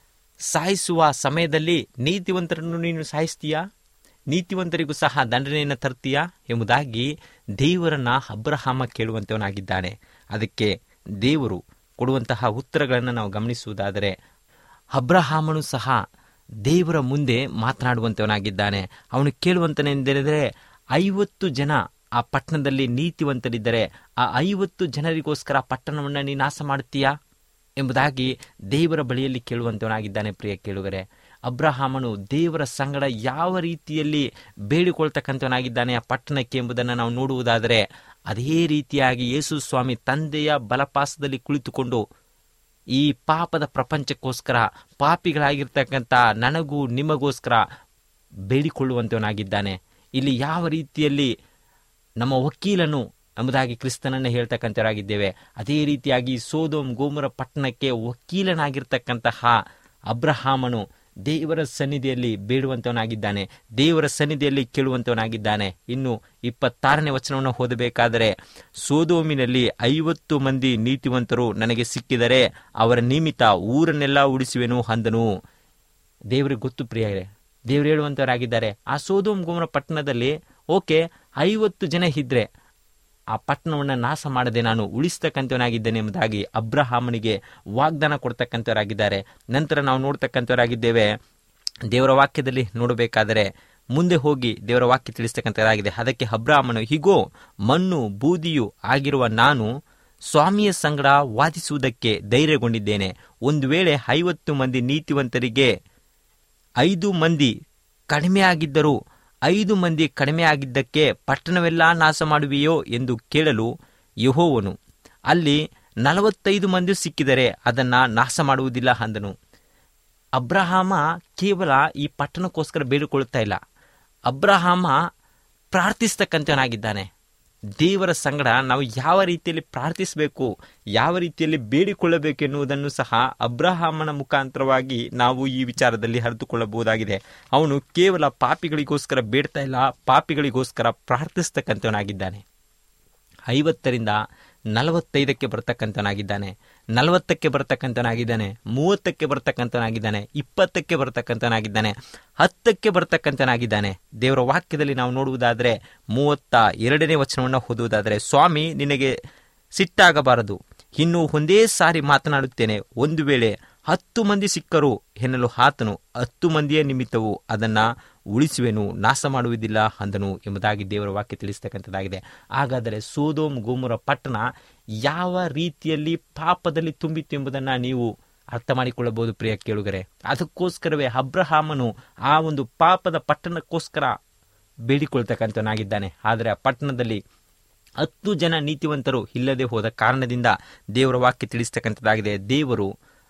ಸಾಯಿಸುವ ಸಮಯದಲ್ಲಿ ನೀತಿವಂತರನ್ನು ನೀನು ಸಾಯಿಸ್ತೀಯಾ ನೀತಿವಂತರಿಗೂ ಸಹ ದಂಡನೆಯನ್ನು ತರ್ತೀಯಾ ಎಂಬುದಾಗಿ ದೇವರನ್ನ ಅಬ್ರಹಾಮ ಕೇಳುವಂತವನಾಗಿದ್ದಾನೆ ಅದಕ್ಕೆ ದೇವರು ಕೊಡುವಂತಹ ಉತ್ತರಗಳನ್ನು ನಾವು ಗಮನಿಸುವುದಾದರೆ ಅಬ್ರಹಾಮನು ಸಹ ದೇವರ ಮುಂದೆ ಮಾತನಾಡುವಂತವನಾಗಿದ್ದಾನೆ ಅವನು ಕೇಳುವಂತನೆಂದರೆ ಐವತ್ತು ಜನ ಆ ಪಟ್ಟಣದಲ್ಲಿ ನೀತಿವಂತರಿದ್ದರೆ ಆ ಐವತ್ತು ಜನರಿಗೋಸ್ಕರ ಪಟ್ಟಣವನ್ನು ನೀ ನಾಶ ಮಾಡುತ್ತೀಯಾ ಎಂಬುದಾಗಿ ದೇವರ ಬಳಿಯಲ್ಲಿ ಕೇಳುವಂತವನಾಗಿದ್ದಾನೆ ಪ್ರಿಯ ಕೇಳುಗರೆ ಅಬ್ರಹಾಮನು ದೇವರ ಸಂಗಡ ಯಾವ ರೀತಿಯಲ್ಲಿ ಬೇಡಿಕೊಳ್ತಕ್ಕಂಥವನಾಗಿದ್ದಾನೆ ಆ ಪಟ್ಟಣಕ್ಕೆ ಎಂಬುದನ್ನು ನಾವು ನೋಡುವುದಾದರೆ ಅದೇ ರೀತಿಯಾಗಿ ಯೇಸು ಸ್ವಾಮಿ ತಂದೆಯ ಬಲಪಾಸದಲ್ಲಿ ಕುಳಿತುಕೊಂಡು ಈ ಪಾಪದ ಪ್ರಪಂಚಕ್ಕೋಸ್ಕರ ಪಾಪಿಗಳಾಗಿರ್ತಕ್ಕಂಥ ನನಗೂ ನಿಮಗೋಸ್ಕರ ಬೇಡಿಕೊಳ್ಳುವಂತವನಾಗಿದ್ದಾನೆ ಇಲ್ಲಿ ಯಾವ ರೀತಿಯಲ್ಲಿ ನಮ್ಮ ವಕೀಲನು ಎಂಬುದಾಗಿ ಕ್ರಿಸ್ತನನ್ನು ಹೇಳ್ತಕ್ಕಂಥವರಾಗಿದ್ದೇವೆ ಅದೇ ರೀತಿಯಾಗಿ ಸೋದೋಮ್ ಗೋಮುರ ಪಟ್ಟಣಕ್ಕೆ ವಕೀಲನಾಗಿರ್ತಕ್ಕಂತಹ ಅಬ್ರಹಾಮನು ದೇವರ ಸನ್ನಿಧಿಯಲ್ಲಿ ಬೇಡುವಂತವನಾಗಿದ್ದಾನೆ ದೇವರ ಸನ್ನಿಧಿಯಲ್ಲಿ ಕೇಳುವಂತವನಾಗಿದ್ದಾನೆ ಇನ್ನು ಇಪ್ಪತ್ತಾರನೇ ವಚನವನ್ನು ಓದಬೇಕಾದರೆ ಸೋದೋಮಿನಲ್ಲಿ ಐವತ್ತು ಮಂದಿ ನೀತಿವಂತರು ನನಗೆ ಸಿಕ್ಕಿದರೆ ಅವರ ನಿಮಿತ್ತ ಊರನ್ನೆಲ್ಲ ಉಳಿಸುವೆನು ಅಂದನು ದೇವರಿಗೆ ಗೊತ್ತು ಪ್ರಿಯರೇ ದೇವರು ಹೇಳುವಂತವರಾಗಿದ್ದಾರೆ ಆ ಸೋದೋಮ್ ಗೋಮರ ಪಟ್ಟಣದಲ್ಲಿ ಓಕೆ ಐವತ್ತು ಜನ ಇದ್ರೆ ಆ ಪಟ್ಟಣವನ್ನು ನಾಶ ಮಾಡದೆ ನಾನು ಉಳಿಸ್ತಕ್ಕಂಥವನಾಗಿದ್ದೇನೆ ಎಂಬುದಾಗಿ ಅಬ್ರಹಾಮನಿಗೆ ವಾಗ್ದಾನ ಕೊಡ್ತಕ್ಕಂಥವರಾಗಿದ್ದಾರೆ ನಂತರ ನಾವು ನೋಡ್ತಕ್ಕಂಥವರಾಗಿದ್ದೇವೆ ದೇವರ ವಾಕ್ಯದಲ್ಲಿ ನೋಡಬೇಕಾದರೆ ಮುಂದೆ ಹೋಗಿ ದೇವರ ವಾಕ್ಯ ತಿಳಿಸ್ತಕ್ಕಂಥದ್ದಾಗಿದೆ ಅದಕ್ಕೆ ಅಬ್ರಾಹ್ಮನು ಹೀಗೋ ಮಣ್ಣು ಬೂದಿಯು ಆಗಿರುವ ನಾನು ಸ್ವಾಮಿಯ ಸಂಗಡ ವಾದಿಸುವುದಕ್ಕೆ ಧೈರ್ಯಗೊಂಡಿದ್ದೇನೆ ಒಂದು ವೇಳೆ ಐವತ್ತು ಮಂದಿ ನೀತಿವಂತರಿಗೆ ಐದು ಮಂದಿ ಕಡಿಮೆ ಆಗಿದ್ದರೂ ಐದು ಮಂದಿ ಕಡಿಮೆ ಆಗಿದ್ದಕ್ಕೆ ಪಟ್ಟಣವೆಲ್ಲ ನಾಶ ಮಾಡುವೆಯೋ ಎಂದು ಕೇಳಲು ಯಹೋವನು ಅಲ್ಲಿ ನಲವತ್ತೈದು ಮಂದಿ ಸಿಕ್ಕಿದರೆ ಅದನ್ನ ನಾಶ ಮಾಡುವುದಿಲ್ಲ ಅಂದನು ಅಬ್ರಹಾಮ ಕೇವಲ ಈ ಪಟ್ಟಣಕ್ಕೋಸ್ಕರ ಬೇಡಿಕೊಳ್ಳುತ್ತಾ ಇಲ್ಲ ಅಬ್ರಹಾಮ ಪ್ರಾರ್ಥಿಸ್ತಕ್ಕಂಥವನಾಗಿದ್ದಾನೆ ದೇವರ ಸಂಗಡ ನಾವು ಯಾವ ರೀತಿಯಲ್ಲಿ ಪ್ರಾರ್ಥಿಸಬೇಕು ಯಾವ ರೀತಿಯಲ್ಲಿ ಬೇಡಿಕೊಳ್ಳಬೇಕು ಎನ್ನುವುದನ್ನು ಸಹ ಅಬ್ರಹಾಮನ ಮುಖಾಂತರವಾಗಿ ನಾವು ಈ ವಿಚಾರದಲ್ಲಿ ಅರಿತುಕೊಳ್ಳಬಹುದಾಗಿದೆ ಅವನು ಕೇವಲ ಪಾಪಿಗಳಿಗೋಸ್ಕರ ಬೇಡ್ತಾ ಇಲ್ಲ ಪಾಪಿಗಳಿಗೋಸ್ಕರ ಪ್ರಾರ್ಥಿಸ್ತಕ್ಕಂಥವನಾಗಿದ್ದಾನೆ ಐವತ್ತರಿಂದ ನಲವತ್ತೈದಕ್ಕೆ ಬರ್ತಕ್ಕಂಥನಾಗಿದ್ದಾನೆ ನಲವತ್ತಕ್ಕೆ ಬರ್ತಕ್ಕಂಥನಾಗಿದ್ದಾನೆ ಮೂವತ್ತಕ್ಕೆ ಬರ್ತಕ್ಕಂಥನಾಗಿದ್ದಾನೆ ಇಪ್ಪತ್ತಕ್ಕೆ ಬರ್ತಕ್ಕಂಥನಾಗಿದ್ದಾನೆ ಹತ್ತಕ್ಕೆ ಬರ್ತಕ್ಕಂಥನಾಗಿದ್ದಾನೆ ದೇವರ ವಾಕ್ಯದಲ್ಲಿ ನಾವು ನೋಡುವುದಾದರೆ ಮೂವತ್ತ ಎರಡನೇ ವಚನವನ್ನು ಓದುವುದಾದರೆ ಸ್ವಾಮಿ ನಿನಗೆ ಸಿಟ್ಟಾಗಬಾರದು ಇನ್ನು ಒಂದೇ ಸಾರಿ ಮಾತನಾಡುತ್ತೇನೆ ಒಂದು ವೇಳೆ ಹತ್ತು ಮಂದಿ ಸಿಕ್ಕರು ಎನ್ನಲು ಆತನು ಹತ್ತು ಮಂದಿಯ ನಿಮಿತ್ತವು ಅದನ್ನ ಉಳಿಸುವೆನು ನಾಶ ಮಾಡುವುದಿಲ್ಲ ಅಂದನು ಎಂಬುದಾಗಿ ದೇವರ ವಾಕ್ಯ ತಿಳಿಸ್ತಕ್ಕಂಥದ್ದಾಗಿದೆ ಹಾಗಾದರೆ ಸೋದೋಮ್ ಗೋಮುರ ಪಟ್ಟಣ ಯಾವ ರೀತಿಯಲ್ಲಿ ಪಾಪದಲ್ಲಿ ತುಂಬಿತ್ತು ಎಂಬುದನ್ನು ನೀವು ಅರ್ಥ ಮಾಡಿಕೊಳ್ಳಬಹುದು ಪ್ರಿಯ ಕೇಳುಗರೆ ಅದಕ್ಕೋಸ್ಕರವೇ ಅಬ್ರಹಾಮನು ಆ ಒಂದು ಪಾಪದ ಪಟ್ಟಣಕ್ಕೋಸ್ಕರ ಬೇಡಿಕೊಳ್ತಕ್ಕಂಥವನಾಗಿದ್ದಾನೆ ಆದರೆ ಆ ಪಟ್ಟಣದಲ್ಲಿ ಹತ್ತು ಜನ ನೀತಿವಂತರು ಇಲ್ಲದೆ ಹೋದ ಕಾರಣದಿಂದ ದೇವರ ವಾಕ್ಯ ತಿಳಿಸ್ತಕ್ಕಂಥದ್ದಾಗಿದೆ ದೇವರು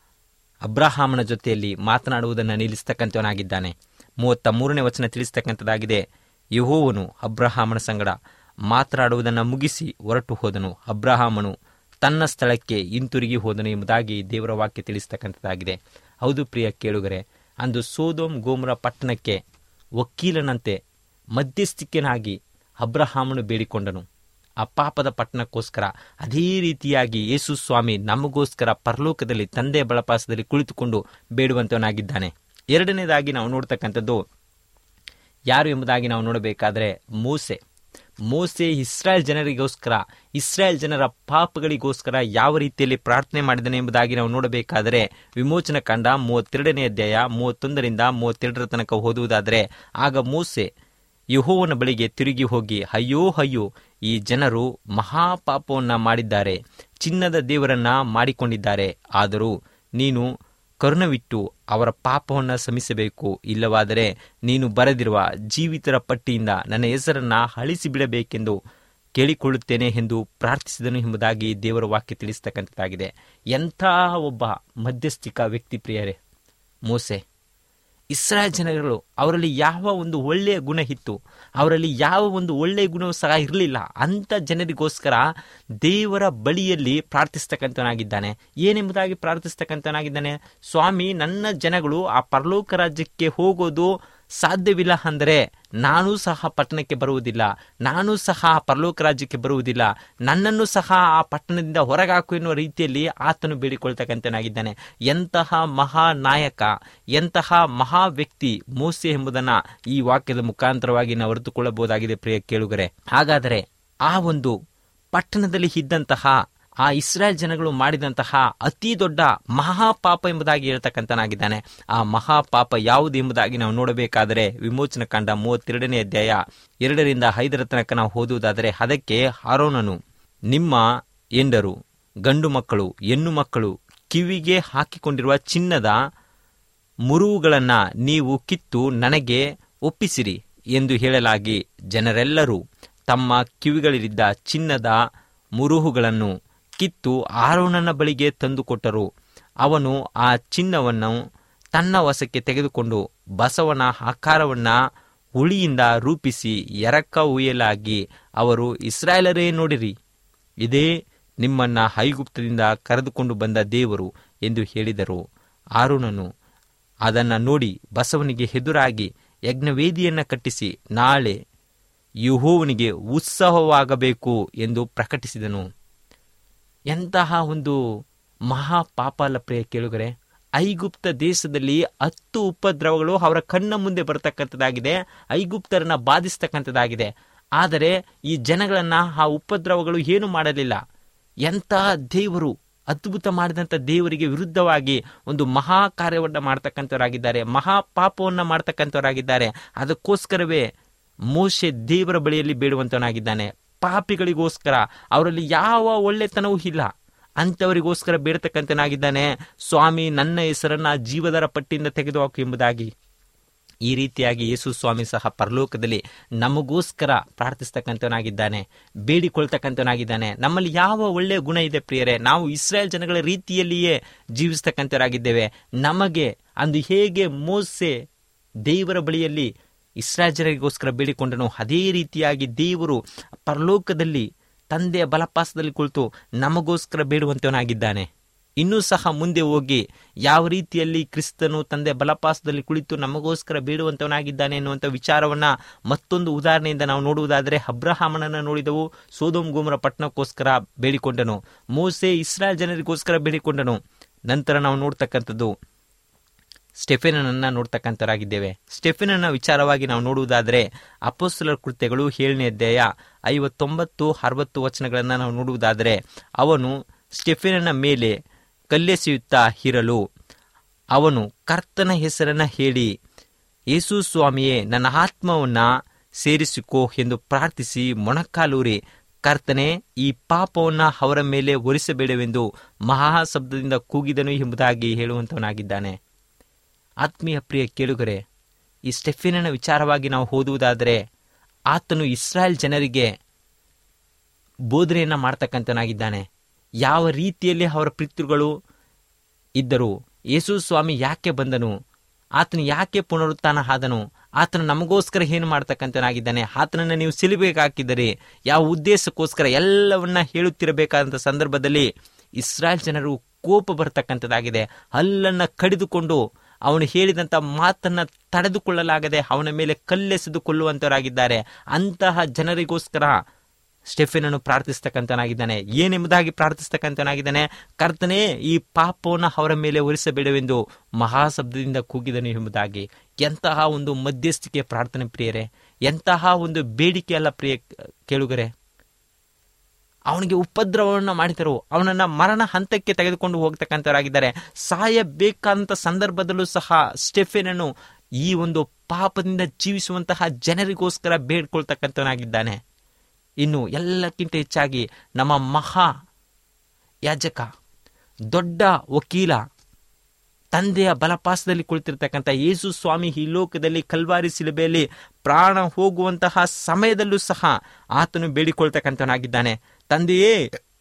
ಅಬ್ರಹಾಮನ ಜೊತೆಯಲ್ಲಿ ಮಾತನಾಡುವುದನ್ನು ನಿಲ್ಲಿಸ್ತಕ್ಕಂಥವನಾಗಿದ್ದಾನೆ ಮೂವತ್ತ ಮೂರನೇ ವಚನ ತಿಳಿಸ್ತಕ್ಕಂಥದ್ದಾಗಿದೆ ಯಹೋವನು ಅಬ್ರಹಾಮನ ಸಂಗಡ ಮಾತನಾಡುವುದನ್ನು ಮುಗಿಸಿ ಹೊರಟು ಹೋದನು ಅಬ್ರಹಾಮನು ತನ್ನ ಸ್ಥಳಕ್ಕೆ ಹಿಂತಿರುಗಿ ಹೋದನು ಎಂಬುದಾಗಿ ದೇವರ ವಾಕ್ಯ ತಿಳಿಸ್ತಕ್ಕಂಥದ್ದಾಗಿದೆ ಹೌದು ಪ್ರಿಯ ಕೇಳುಗರೆ ಅಂದು ಸೋದೋಮ್ ಗೋಮುರ ಪಟ್ಟಣಕ್ಕೆ ವಕೀಲನಂತೆ ಮಧ್ಯಸ್ಥಿಕೆನಾಗಿ ಅಬ್ರಹಾಮನು ಬೇಡಿಕೊಂಡನು ಆ ಪಾಪದ ಪಟ್ಟಣಕ್ಕೋಸ್ಕರ ಅದೇ ರೀತಿಯಾಗಿ ಯೇಸು ಸ್ವಾಮಿ ನಮಗೋಸ್ಕರ ಪರಲೋಕದಲ್ಲಿ ತಂದೆ ಬಳಪಾಸದಲ್ಲಿ ಕುಳಿತುಕೊಂಡು ಬೇಡುವಂತವನಾಗಿದ್ದಾನೆ ಎರಡನೇದಾಗಿ ನಾವು ನೋಡ್ತಕ್ಕಂಥದ್ದು ಯಾರು ಎಂಬುದಾಗಿ ನಾವು ನೋಡಬೇಕಾದರೆ ಮೋಸೆ ಮೋಸೆ ಇಸ್ರಾಯೇಲ್ ಜನರಿಗೋಸ್ಕರ ಇಸ್ರಾಯೇಲ್ ಜನರ ಪಾಪಗಳಿಗೋಸ್ಕರ ಯಾವ ರೀತಿಯಲ್ಲಿ ಪ್ರಾರ್ಥನೆ ಮಾಡಿದನೆ ಎಂಬುದಾಗಿ ನಾವು ನೋಡಬೇಕಾದರೆ ವಿಮೋಚನ ಕಂಡ ಮೂವತ್ತೆರಡನೇ ಅಧ್ಯಾಯ ಮೂವತ್ತೊಂದರಿಂದ ಮೂವತ್ತೆರಡರ ತನಕ ಓದುವುದಾದರೆ ಆಗ ಮೋಸೆ ಯಹೋವನ ಬಳಿಗೆ ತಿರುಗಿ ಹೋಗಿ ಅಯ್ಯೋ ಅಯ್ಯೋ ಈ ಜನರು ಮಹಾಪಾಪವನ್ನ ಮಾಡಿದ್ದಾರೆ ಚಿನ್ನದ ದೇವರನ್ನ ಮಾಡಿಕೊಂಡಿದ್ದಾರೆ ಆದರೂ ನೀನು ಕರುಣವಿಟ್ಟು ಅವರ ಪಾಪವನ್ನು ಶಮಿಸಬೇಕು ಇಲ್ಲವಾದರೆ ನೀನು ಬರೆದಿರುವ ಜೀವಿತರ ಪಟ್ಟಿಯಿಂದ ನನ್ನ ಹೆಸರನ್ನ ಅಳಿಸಿ ಬಿಡಬೇಕೆಂದು ಕೇಳಿಕೊಳ್ಳುತ್ತೇನೆ ಎಂದು ಪ್ರಾರ್ಥಿಸಿದನು ಎಂಬುದಾಗಿ ದೇವರ ವಾಕ್ಯ ತಿಳಿಸ್ತಕ್ಕಂಥದ್ದಾಗಿದೆ ಎಂತಹ ಒಬ್ಬ ಮಧ್ಯಸ್ಥಿಕ ವ್ಯಕ್ತಿ ಪ್ರಿಯರೇ ಮೋಸೆ ಇಸ್ರಾಯೇಲ್ ಜನಗಳು ಅವರಲ್ಲಿ ಯಾವ ಒಂದು ಒಳ್ಳೆಯ ಗುಣ ಇತ್ತು ಅವರಲ್ಲಿ ಯಾವ ಒಂದು ಒಳ್ಳೆಯ ಗುಣವೂ ಸಹ ಇರಲಿಲ್ಲ ಅಂಥ ಜನರಿಗೋಸ್ಕರ ದೇವರ ಬಳಿಯಲ್ಲಿ ಪ್ರಾರ್ಥಿಸ್ತಕ್ಕಂಥವನಾಗಿದ್ದಾನೆ ಏನೆಂಬುದಾಗಿ ಪ್ರಾರ್ಥಿಸ್ತಕ್ಕಂಥವನಾಗಿದ್ದಾನೆ ಸ್ವಾಮಿ ನನ್ನ ಜನಗಳು ಆ ಪರಲೋಕ ರಾಜ್ಯಕ್ಕೆ ಹೋಗೋದು ಸಾಧ್ಯವಿಲ್ಲ ಅಂದರೆ ನಾನೂ ಸಹ ಪಟ್ಟಣಕ್ಕೆ ಬರುವುದಿಲ್ಲ ನಾನೂ ಸಹ ಪರಲೋಕ ರಾಜ್ಯಕ್ಕೆ ಬರುವುದಿಲ್ಲ ನನ್ನನ್ನು ಸಹ ಆ ಪಟ್ಟಣದಿಂದ ಹೊರಗಾಕು ಎನ್ನುವ ರೀತಿಯಲ್ಲಿ ಆತನು ಬೇಡಿಕೊಳ್ತಕ್ಕಂಥನಾಗಿದ್ದಾನೆ ಎಂತಹ ಮಹಾ ನಾಯಕ ಎಂತಹ ಮಹಾ ವ್ಯಕ್ತಿ ಮೋಸೆ ಎಂಬುದನ್ನ ಈ ವಾಕ್ಯದ ಮುಖಾಂತರವಾಗಿ ನಾವು ಅರಿತುಕೊಳ್ಳಬಹುದಾಗಿದೆ ಪ್ರಿಯ ಕೇಳುಗರೆ ಹಾಗಾದರೆ ಆ ಒಂದು ಪಟ್ಟಣದಲ್ಲಿ ಇದ್ದಂತಹ ಆ ಇಸ್ರಾಯೇಲ್ ಜನಗಳು ಮಾಡಿದಂತಹ ಅತಿ ದೊಡ್ಡ ಮಹಾಪಾಪ ಎಂಬುದಾಗಿ ಹೇಳ್ತಕ್ಕಂಥನಾಗಿದ್ದಾನೆ ಆ ಮಹಾಪಾಪ ಯಾವುದು ಎಂಬುದಾಗಿ ನಾವು ನೋಡಬೇಕಾದರೆ ವಿಮೋಚನ ಕಂಡ ಮೂವತ್ತೆರಡನೇ ಅಧ್ಯಾಯ ಎರಡರಿಂದ ಐದರ ತನಕ ನಾವು ಓದುವುದಾದರೆ ಅದಕ್ಕೆ ಆರೋನನು ನಿಮ್ಮ ಎಂಡರು ಗಂಡು ಮಕ್ಕಳು ಹೆಣ್ಣು ಮಕ್ಕಳು ಕಿವಿಗೆ ಹಾಕಿಕೊಂಡಿರುವ ಚಿನ್ನದ ಮುರುವುಗಳನ್ನು ನೀವು ಕಿತ್ತು ನನಗೆ ಒಪ್ಪಿಸಿರಿ ಎಂದು ಹೇಳಲಾಗಿ ಜನರೆಲ್ಲರೂ ತಮ್ಮ ಕಿವಿಗಳಲ್ಲಿದ್ದ ಚಿನ್ನದ ಮುರುಹುಗಳನ್ನು ಕಿತ್ತು ಆರೋನನ ಬಳಿಗೆ ತಂದುಕೊಟ್ಟರು ಅವನು ಆ ಚಿನ್ನವನ್ನು ತನ್ನ ವಶಕ್ಕೆ ತೆಗೆದುಕೊಂಡು ಬಸವನ ಆಕಾರವನ್ನು ಹುಳಿಯಿಂದ ರೂಪಿಸಿ ಎರಕ ಉಯ್ಯಲಾಗಿ ಅವರು ಇಸ್ರಾಯೇಲರೇ ನೋಡಿರಿ ಇದೇ ನಿಮ್ಮನ್ನ ಐಗುಪ್ತದಿಂದ ಕರೆದುಕೊಂಡು ಬಂದ ದೇವರು ಎಂದು ಹೇಳಿದರು ಆರೋನನು ಅದನ್ನು ನೋಡಿ ಬಸವನಿಗೆ ಎದುರಾಗಿ ಯಜ್ಞವೇದಿಯನ್ನು ಕಟ್ಟಿಸಿ ನಾಳೆ ಯಹೋವನಿಗೆ ಉತ್ಸವವಾಗಬೇಕು ಎಂದು ಪ್ರಕಟಿಸಿದನು ಎಂತಹ ಒಂದು ಮಹಾ ಪಾಪಾಲ ಪ್ರಿಯ ಕೇಳುಗರೆ ಐಗುಪ್ತ ದೇಶದಲ್ಲಿ ಹತ್ತು ಉಪದ್ರವಗಳು ಅವರ ಕಣ್ಣ ಮುಂದೆ ಬರತಕ್ಕಂಥದ್ದಾಗಿದೆ ಐಗುಪ್ತರನ್ನ ಬಾಧಿಸ್ತಕ್ಕಂಥದ್ದಾಗಿದೆ ಆದರೆ ಈ ಜನಗಳನ್ನ ಆ ಉಪದ್ರವಗಳು ಏನು ಮಾಡಲಿಲ್ಲ ಎಂತಹ ದೇವರು ಅದ್ಭುತ ಮಾಡಿದಂಥ ದೇವರಿಗೆ ವಿರುದ್ಧವಾಗಿ ಒಂದು ಮಹಾ ಕಾರ್ಯವನ್ನು ಮಾಡ್ತಕ್ಕಂಥವರಾಗಿದ್ದಾರೆ ಮಹಾ ಪಾಪವನ್ನು ಮಾಡ್ತಕ್ಕಂಥವರಾಗಿದ್ದಾರೆ ಅದಕ್ಕೋಸ್ಕರವೇ ಮೋಶೆ ದೇವರ ಬಳಿಯಲ್ಲಿ ಬೇಡುವಂತವನಾಗಿದ್ದಾನೆ ಪಾಪಿಗಳಿಗೋಸ್ಕರ ಅವರಲ್ಲಿ ಯಾವ ಒಳ್ಳೆತನವೂ ಇಲ್ಲ ಅಂಥವರಿಗೋಸ್ಕರ ಬೇಡತಕ್ಕಂತನಾಗಿದ್ದಾನೆ ಸ್ವಾಮಿ ನನ್ನ ಹೆಸರನ್ನ ಜೀವದರ ಪಟ್ಟಿಯಿಂದ ತೆಗೆದುಹಾಕು ಎಂಬುದಾಗಿ ಈ ರೀತಿಯಾಗಿ ಯೇಸು ಸ್ವಾಮಿ ಸಹ ಪರಲೋಕದಲ್ಲಿ ನಮಗೋಸ್ಕರ ಪ್ರಾರ್ಥಿಸ್ತಕ್ಕಂಥವನಾಗಿದ್ದಾನೆ ಬೇಡಿಕೊಳ್ತಕ್ಕಂಥವನಾಗಿದ್ದಾನೆ ನಮ್ಮಲ್ಲಿ ಯಾವ ಒಳ್ಳೆಯ ಗುಣ ಇದೆ ಪ್ರಿಯರೇ ನಾವು ಇಸ್ರಾಯೇಲ್ ಜನಗಳ ರೀತಿಯಲ್ಲಿಯೇ ಜೀವಿಸ್ತಕ್ಕಂಥವರಾಗಿದ್ದೇವೆ ನಮಗೆ ಅಂದು ಹೇಗೆ ಮೋಸೆ ದೇವರ ಬಳಿಯಲ್ಲಿ ಇಸ್ರಾಯೇಲ್ ಜನರಿಗೋಸ್ಕರ ಬೇಡಿಕೊಂಡನು ಅದೇ ರೀತಿಯಾಗಿ ದೇವರು ಪರಲೋಕದಲ್ಲಿ ತಂದೆಯ ಬಲಪಾಸದಲ್ಲಿ ಕುಳಿತು ನಮಗೋಸ್ಕರ ಬೇಡುವಂತವನಾಗಿದ್ದಾನೆ ಇನ್ನೂ ಸಹ ಮುಂದೆ ಹೋಗಿ ಯಾವ ರೀತಿಯಲ್ಲಿ ಕ್ರಿಸ್ತನು ತಂದೆ ಬಲಪಾಸದಲ್ಲಿ ಕುಳಿತು ನಮಗೋಸ್ಕರ ಬೇಡುವಂತವನಾಗಿದ್ದಾನೆ ಎನ್ನುವಂಥ ವಿಚಾರವನ್ನ ಮತ್ತೊಂದು ಉದಾಹರಣೆಯಿಂದ ನಾವು ನೋಡುವುದಾದರೆ ಅಬ್ರಹಾಮನನ್ನು ನೋಡಿದವು ಸೋದೋಮ್ ಗೋಮರ ಪಟ್ಟಣಕ್ಕೋಸ್ಕರ ಬೇಡಿಕೊಂಡನು ಮೋಸೆ ಇಸ್ರಾಯೇಲ್ ಜನರಿಗೋಸ್ಕರ ಬೇಡಿಕೊಂಡನು ನಂತರ ನಾವು ನೋಡ್ತಕ್ಕಂಥದ್ದು ಸ್ಟೆಫೆನನ್ನ ನೋಡ್ತಕ್ಕಂಥವರಾಗಿದ್ದೇವೆ ಸ್ಟೆಫೆನನ್ನ ವಿಚಾರವಾಗಿ ನಾವು ನೋಡುವುದಾದರೆ ಅಪೋಸ್ತಲರ ಕೃತ್ಯಗಳು ಏಳನೇ ಅಧ್ಯಾಯ ಐವತ್ತೊಂಬತ್ತು ಅರವತ್ತು ವಚನಗಳನ್ನು ನಾವು ನೋಡುವುದಾದರೆ ಅವನು ಸ್ಟೆಫೆನನ ಮೇಲೆ ಕಲ್ಲೆಸೆಯುತ್ತಾ ಇರಲು ಅವನು ಕರ್ತನ ಹೆಸರನ್ನ ಹೇಳಿ ಯೇಸು ಸ್ವಾಮಿಯೇ ನನ್ನ ಆತ್ಮವನ್ನ ಸೇರಿಸಿಕೋ ಎಂದು ಪ್ರಾರ್ಥಿಸಿ ಮೊಣಕಾಲೂರಿ ಕರ್ತನೆ ಈ ಪಾಪವನ್ನ ಅವರ ಮೇಲೆ ಹೊರಿಸಬೇಡವೆಂದು ಮಹಾಶಬ್ದದಿಂದ ಕೂಗಿದನು ಎಂಬುದಾಗಿ ಹೇಳುವಂತವನಾಗಿದ್ದಾನೆ ಆತ್ಮೀಯ ಪ್ರಿಯ ಕೇಳುಗರೆ ಈ ಸ್ಟೆಫಿನನ ವಿಚಾರವಾಗಿ ನಾವು ಓದುವುದಾದರೆ ಆತನು ಇಸ್ರಾಯೇಲ್ ಜನರಿಗೆ ಬೋಧನೆಯನ್ನ ಮಾಡ್ತಕ್ಕಂಥನಾಗಿದ್ದಾನೆ ಯಾವ ರೀತಿಯಲ್ಲಿ ಅವರ ಪಿತೃಗಳು ಇದ್ದರು ಯೇಸು ಸ್ವಾಮಿ ಯಾಕೆ ಬಂದನು ಆತನು ಯಾಕೆ ಪುನರುತ್ಥಾನ ಆದನು ಆತನು ನಮಗೋಸ್ಕರ ಏನು ಮಾಡ್ತಕ್ಕಂಥನಾಗಿದ್ದಾನೆ ಆತನನ್ನು ನೀವು ಸಿಲಿಬೇಕು ಹಾಕಿದರೆ ಯಾವ ಉದ್ದೇಶಕ್ಕೋಸ್ಕರ ಎಲ್ಲವನ್ನ ಹೇಳುತ್ತಿರಬೇಕಾದಂಥ ಸಂದರ್ಭದಲ್ಲಿ ಇಸ್ರಾಯೇಲ್ ಜನರು ಕೋಪ ಬರ್ತಕ್ಕಂಥದ್ದಾಗಿದೆ ಹಲ್ಲನ್ನು ಕಡಿದುಕೊಂಡು ಅವನು ಹೇಳಿದಂಥ ಮಾತನ್ನ ತಡೆದುಕೊಳ್ಳಲಾಗದೆ ಅವನ ಮೇಲೆ ಕಲ್ಲೆಸೆದು ಕೊಲ್ಲುವಂತವರಾಗಿದ್ದಾರೆ ಅಂತಹ ಜನರಿಗೋಸ್ಕರ ಸ್ಟೆಫೆನನ್ನು ಪ್ರಾರ್ಥಿಸ್ತಕ್ಕಂಥನಾಗಿದ್ದಾನೆ ಏನೆಂಬುದಾಗಿ ಪ್ರಾರ್ಥಿಸ್ತಕ್ಕಂಥನಾಗಿದ್ದಾನೆ ಕರ್ತನೇ ಈ ಪಾಪವನ್ನು ಅವರ ಮೇಲೆ ಹೊರಿಸಬೇಡವೆಂದು ಮಹಾಶಬ್ದದಿಂದ ಕೂಗಿದನು ಎಂಬುದಾಗಿ ಎಂತಹ ಒಂದು ಮಧ್ಯಸ್ಥಿಕೆ ಪ್ರಾರ್ಥನೆ ಪ್ರಿಯರೇ ಎಂತಹ ಒಂದು ಬೇಡಿಕೆ ಅಲ್ಲ ಪ್ರಿಯ ಕೇಳುಗರೆ ಅವನಿಗೆ ಉಪದ್ರವವನ್ನು ಮಾಡಿದರು ಅವನನ್ನ ಮರಣ ಹಂತಕ್ಕೆ ತೆಗೆದುಕೊಂಡು ಹೋಗ್ತಕ್ಕಂಥವರಾಗಿದ್ದಾರೆ ಸಾಯಬೇಕಾದಂಥ ಸಂದರ್ಭದಲ್ಲೂ ಸಹ ಸ್ಟೆಫೆನನ್ನು ಈ ಒಂದು ಪಾಪದಿಂದ ಜೀವಿಸುವಂತಹ ಜನರಿಗೋಸ್ಕರ ಬೇಡ್ಕೊಳ್ತಕ್ಕಂಥವನಾಗಿದ್ದಾನೆ ಇನ್ನು ಎಲ್ಲಕ್ಕಿಂತ ಹೆಚ್ಚಾಗಿ ನಮ್ಮ ಮಹಾ ಯಾಜಕ ದೊಡ್ಡ ವಕೀಲ ತಂದೆಯ ಬಲಪಾಸದಲ್ಲಿ ಕುಳಿತಿರ್ತಕ್ಕಂಥ ಯೇಸು ಸ್ವಾಮಿ ಈ ಲೋಕದಲ್ಲಿ ಕಲ್ವಾರಿ ಸಿಲುಬೆಯಲ್ಲಿ ಪ್ರಾಣ ಹೋಗುವಂತಹ ಸಮಯದಲ್ಲೂ ಸಹ ಆತನು ಬೇಡಿಕೊಳ್ತಕ್ಕಂಥವನಾಗಿದ್ದಾನೆ ತಂದೆಯೇ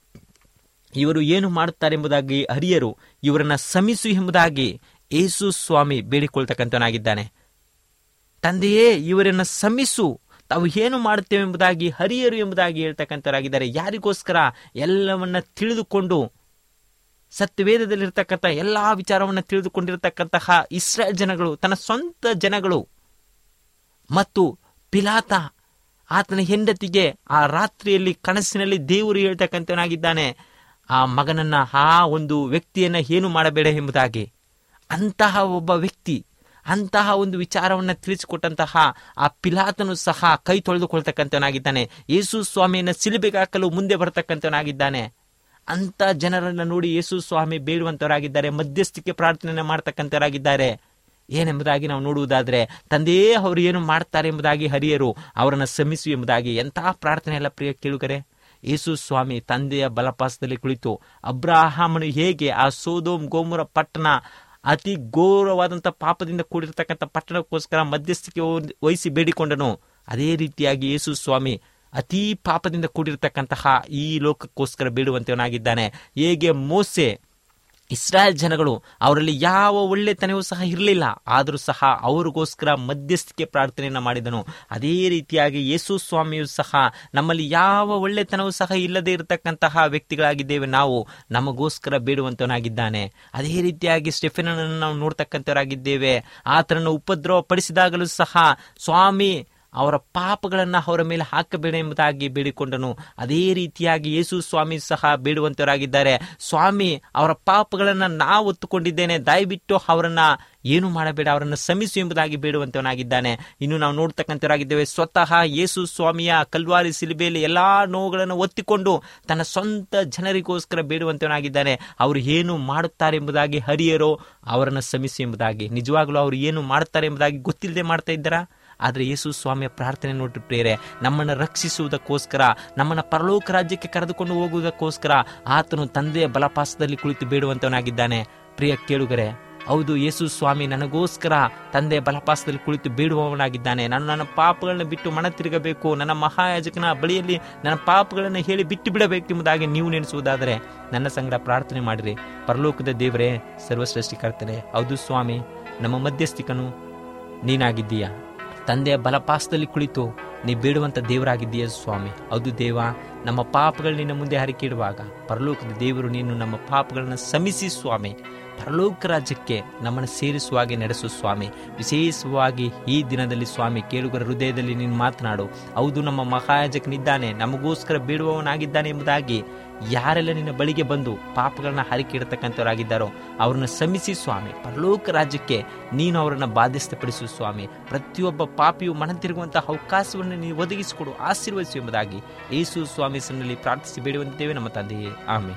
ಇವರು ಏನು ಮಾಡುತ್ತಾರೆ ಎಂಬುದಾಗಿ ಹರಿಯರು ಇವರನ್ನ ಸಮಿಸು ಎಂಬುದಾಗಿ ಯೇಸು ಸ್ವಾಮಿ ಬೇಡಿಕೊಳ್ತಕ್ಕಂಥವನಾಗಿದ್ದಾನೆ ತಂದೆಯೇ ಇವರನ್ನ ಸಮಿಸು ತಾವು ಏನು ಮಾಡುತ್ತೇವೆ ಎಂಬುದಾಗಿ ಹರಿಯರು ಎಂಬುದಾಗಿ ಹೇಳ್ತಕ್ಕಂಥವರಾಗಿದ್ದಾರೆ ಯಾರಿಗೋಸ್ಕರ ಎಲ್ಲವನ್ನ ತಿಳಿದುಕೊಂಡು ಸತ್ಯವೇದದಲ್ಲಿರ್ತಕ್ಕಂಥ ಎಲ್ಲಾ ವಿಚಾರವನ್ನು ತಿಳಿದುಕೊಂಡಿರತಕ್ಕಂತಹ ಇಸ್ರೇಲ್ ಜನಗಳು ತನ್ನ ಸ್ವಂತ ಜನಗಳು ಮತ್ತು ಪಿಲಾತ ಆತನ ಹೆಂಡತಿಗೆ ಆ ರಾತ್ರಿಯಲ್ಲಿ ಕನಸಿನಲ್ಲಿ ದೇವರು ಹೇಳ್ತಕ್ಕಂಥವನಾಗಿದ್ದಾನೆ ಆ ಮಗನನ್ನ ಆ ಒಂದು ಯೇನು ಏನು ಮಾಡಬೇಡ ಎಂಬುದಾಗಿ ಅಂತಹ ಒಬ್ಬ ವ್ಯಕ್ತಿ ಅಂತಹ ಒಂದು ವಿಚಾರವನ್ನು ತಿಳಿಸಿಕೊಟ್ಟಂತಹ ಆ ಪಿಲಾತನು ಸಹ ಕೈ ತೊಳೆದುಕೊಳ್ತಕ್ಕಂಥವನಾಗಿದ್ದಾನೆ ಯೇಸು ಸ್ವಾಮಿಯನ್ನು ಸಿಲುಬೆಗೆ ಹಾಕಲು ಮುಂದೆ ಬರತಕ್ಕಂಥವನಾಗಿದ್ದಾನೆ ಅಂತ ಜನರನ್ನ ನೋಡಿ ಯೇಸು ಸ್ವಾಮಿ ಬೇಡುವಂತವರಾಗಿದ್ದಾರೆ ಮಧ್ಯಸ್ಥಿಕೆ ಪ್ರಾರ್ಥನೆ ಮಾಡ್ತಕ್ಕಂಥವರಾಗಿದ್ದಾರೆ ಏನೆಂಬುದಾಗಿ ನಾವು ನೋಡುವುದಾದ್ರೆ ತಂದೆಯೇ ಅವರು ಏನು ಮಾಡ್ತಾರೆ ಎಂಬುದಾಗಿ ಹರಿಯರು ಅವರನ್ನು ಶ್ರಮಿಸು ಎಂಬುದಾಗಿ ಎಂತಹ ಪ್ರಾರ್ಥನೆ ಎಲ್ಲ ಪ್ರಿಯ ಕೇಳುಗರೆ ಯೇಸು ಸ್ವಾಮಿ ತಂದೆಯ ಬಲಪಾಸದಲ್ಲಿ ಕುಳಿತು ಅಬ್ರಾಹಾಮನು ಹೇಗೆ ಆ ಸೋದೋಮ್ ಗೋಮುರ ಪಟ್ಟಣ ಅತಿ ಘೋರವಾದಂಥ ಪಾಪದಿಂದ ಕೂಡಿರ್ತಕ್ಕಂಥ ಪಟ್ಟಣಕ್ಕೋಸ್ಕರ ಮಧ್ಯಸ್ಥಿಕೆ ವಹಿಸಿ ಬೇಡಿಕೊಂಡನು ಅದೇ ರೀತಿಯಾಗಿ ಯೇಸು ಸ್ವಾಮಿ ಅತೀ ಪಾಪದಿಂದ ಕೂಡಿರ್ತಕ್ಕಂತಹ ಈ ಲೋಕಕ್ಕೋಸ್ಕರ ಬೇಡುವಂತವನಾಗಿದ್ದಾನೆ ಹೇಗೆ ಮೋಸೆ ಇಸ್ರಾಯೇಲ್ ಜನಗಳು ಅವರಲ್ಲಿ ಯಾವ ಒಳ್ಳೆತನವೂ ಸಹ ಇರಲಿಲ್ಲ ಆದರೂ ಸಹ ಅವರಿಗೋಸ್ಕರ ಮಧ್ಯಸ್ಥಿಕೆ ಪ್ರಾರ್ಥನೆಯನ್ನು ಮಾಡಿದನು ಅದೇ ರೀತಿಯಾಗಿ ಯೇಸು ಸ್ವಾಮಿಯು ಸಹ ನಮ್ಮಲ್ಲಿ ಯಾವ ಒಳ್ಳೆತನವೂ ಸಹ ಇಲ್ಲದೆ ಇರತಕ್ಕಂತಹ ವ್ಯಕ್ತಿಗಳಾಗಿದ್ದೇವೆ ನಾವು ನಮಗೋಸ್ಕರ ಬೇಡುವಂತವನಾಗಿದ್ದಾನೆ ಅದೇ ರೀತಿಯಾಗಿ ಸ್ಟೆಫಿನನ್ನು ನಾವು ನೋಡ್ತಕ್ಕಂಥವರಾಗಿದ್ದೇವೆ ಆತನನ್ನು ಉಪದ್ರವ ಪಡಿಸಿದಾಗಲೂ ಸಹ ಸ್ವಾಮಿ ಅವರ ಪಾಪಗಳನ್ನು ಅವರ ಮೇಲೆ ಹಾಕಬೇಡ ಎಂಬುದಾಗಿ ಬೇಡಿಕೊಂಡನು ಅದೇ ರೀತಿಯಾಗಿ ಯೇಸು ಸ್ವಾಮಿ ಸಹ ಬೇಡುವಂತವರಾಗಿದ್ದಾರೆ ಸ್ವಾಮಿ ಅವರ ಪಾಪಗಳನ್ನು ನಾವು ಹೊತ್ತುಕೊಂಡಿದ್ದೇನೆ ದಯವಿಟ್ಟು ಅವರನ್ನ ಏನು ಮಾಡಬೇಡ ಅವರನ್ನು ಸಮಿಸು ಎಂಬುದಾಗಿ ಬೇಡುವಂತವನಾಗಿದ್ದಾನೆ ಇನ್ನು ನಾವು ನೋಡ್ತಕ್ಕಂಥವರಾಗಿದ್ದೇವೆ ಸ್ವತಃ ಯೇಸು ಸ್ವಾಮಿಯ ಕಲ್ವಾರಿ ಸಿಲುಬೆಯಲ್ಲಿ ಎಲ್ಲಾ ನೋವುಗಳನ್ನು ಒತ್ತಿಕೊಂಡು ತನ್ನ ಸ್ವಂತ ಜನರಿಗೋಸ್ಕರ ಬೇಡುವಂತವನಾಗಿದ್ದಾನೆ ಅವರು ಏನು ಮಾಡುತ್ತಾರೆ ಎಂಬುದಾಗಿ ಹರಿಯರೋ ಅವರನ್ನು ಸಮಿಸು ಎಂಬುದಾಗಿ ನಿಜವಾಗಲೂ ಅವರು ಏನು ಮಾಡುತ್ತಾರೆ ಎಂಬುದಾಗಿ ಗೊತ್ತಿಲ್ಲದೆ ಮಾಡ್ತಾ ಇದ್ದಾರಾ ಆದರೆ ಯೇಸು ಸ್ವಾಮಿಯ ಪ್ರಾರ್ಥನೆ ನೋಡಿ ಪ್ರೇರೆ ನಮ್ಮನ್ನು ರಕ್ಷಿಸುವುದಕ್ಕೋಸ್ಕರ ನಮ್ಮನ್ನು ಪರಲೋಕ ರಾಜ್ಯಕ್ಕೆ ಕರೆದುಕೊಂಡು ಹೋಗುವುದಕ್ಕೋಸ್ಕರ ಆತನು ತಂದೆಯ ಬಲಪಾಸದಲ್ಲಿ ಕುಳಿತು ಬೇಡುವಂತವನಾಗಿದ್ದಾನೆ ಪ್ರಿಯ ಕೇಳುಗರೆ ಹೌದು ಯೇಸು ಸ್ವಾಮಿ ನನಗೋಸ್ಕರ ತಂದೆ ಬಲಪಾಸದಲ್ಲಿ ಕುಳಿತು ಬೇಡುವವನಾಗಿದ್ದಾನೆ ನಾನು ನನ್ನ ಪಾಪಗಳನ್ನ ಬಿಟ್ಟು ಮನ ತಿರುಗಬೇಕು ನನ್ನ ಮಹಾಯಾಜಕನ ಬಳಿಯಲ್ಲಿ ನನ್ನ ಪಾಪಗಳನ್ನು ಹೇಳಿ ಬಿಟ್ಟು ಬಿಡಬೇಕೆಂಬುದಾಗಿ ನೀವು ನೆನೆಸುವುದಾದರೆ ನನ್ನ ಸಂಗಡ ಪ್ರಾರ್ಥನೆ ಮಾಡಿರಿ ಪರಲೋಕದ ದೇವರೇ ಸರ್ವಸೃಷ್ಟಿಕರ್ತನೆ ಹೌದು ಸ್ವಾಮಿ ನಮ್ಮ ಮಧ್ಯಸ್ಥಿಕನು ನೀನಾಗಿದ್ದೀಯಾ ತಂದೆಯ ಬಲಪಾಸದಲ್ಲಿ ಕುಳಿತು ನೀ ಬೇಡುವಂಥ ದೇವರಾಗಿದ್ದೀಯ ಸ್ವಾಮಿ ಹೌದು ದೇವ ನಮ್ಮ ಪಾಪಗಳು ನಿನ್ನ ಮುಂದೆ ಹರಿಕಿಡುವಾಗ ಪರಲೋಕದ ದೇವರು ನೀನು ನಮ್ಮ ಪಾಪಗಳನ್ನು ಸಮಿಸಿ ಸ್ವಾಮಿ ಪರಲೋಕ ರಾಜ್ಯಕ್ಕೆ ನಮ್ಮನ್ನು ಸೇರಿಸುವ ಹಾಗೆ ನಡೆಸು ಸ್ವಾಮಿ ವಿಶೇಷವಾಗಿ ಈ ದಿನದಲ್ಲಿ ಸ್ವಾಮಿ ಕೇಳುಗರ ಹೃದಯದಲ್ಲಿ ನೀನು ಮಾತನಾಡು ಹೌದು ನಮ್ಮ ಮಹಾಯಾಜಕನಿದ್ದಾನೆ ನಮಗೋಸ್ಕರ ಬೇಡುವವನಾಗಿದ್ದಾನೆ ಎಂಬುದಾಗಿ ಯಾರೆಲ್ಲ ನಿನ್ನ ಬಳಿಗೆ ಬಂದು ಪಾಪಗಳನ್ನ ಹರಿಕಿಡತಕ್ಕಂಥವರಾಗಿದ್ದಾರೋ ಅವ್ರನ್ನ ಸಮಿಸಿ ಸ್ವಾಮಿ ಪರಲೋಕ ರಾಜ್ಯಕ್ಕೆ ನೀನು ಅವರನ್ನು ಬಾಧ್ಯಸ್ಥಪಡಿಸು ಸ್ವಾಮಿ ಪ್ರತಿಯೊಬ್ಬ ಪಾಪಿಯು ಮನ ತಿರುಗುವಂತಹ ಅವಕಾಶವನ್ನು ನೀವು ಒದಗಿಸಿಕೊಡು ಆಶೀರ್ವದಿಸು ಎಂಬುದಾಗಿ ಯೇಸು ಸ್ವಾಮಿ ಸನ್ನಲ್ಲಿ ಪ್ರಾರ್ಥಿಸಿ ಬೇಡುವಂತೇವೆ ನಮ್ಮ ತಂದೆಯೇ ಆಮೆ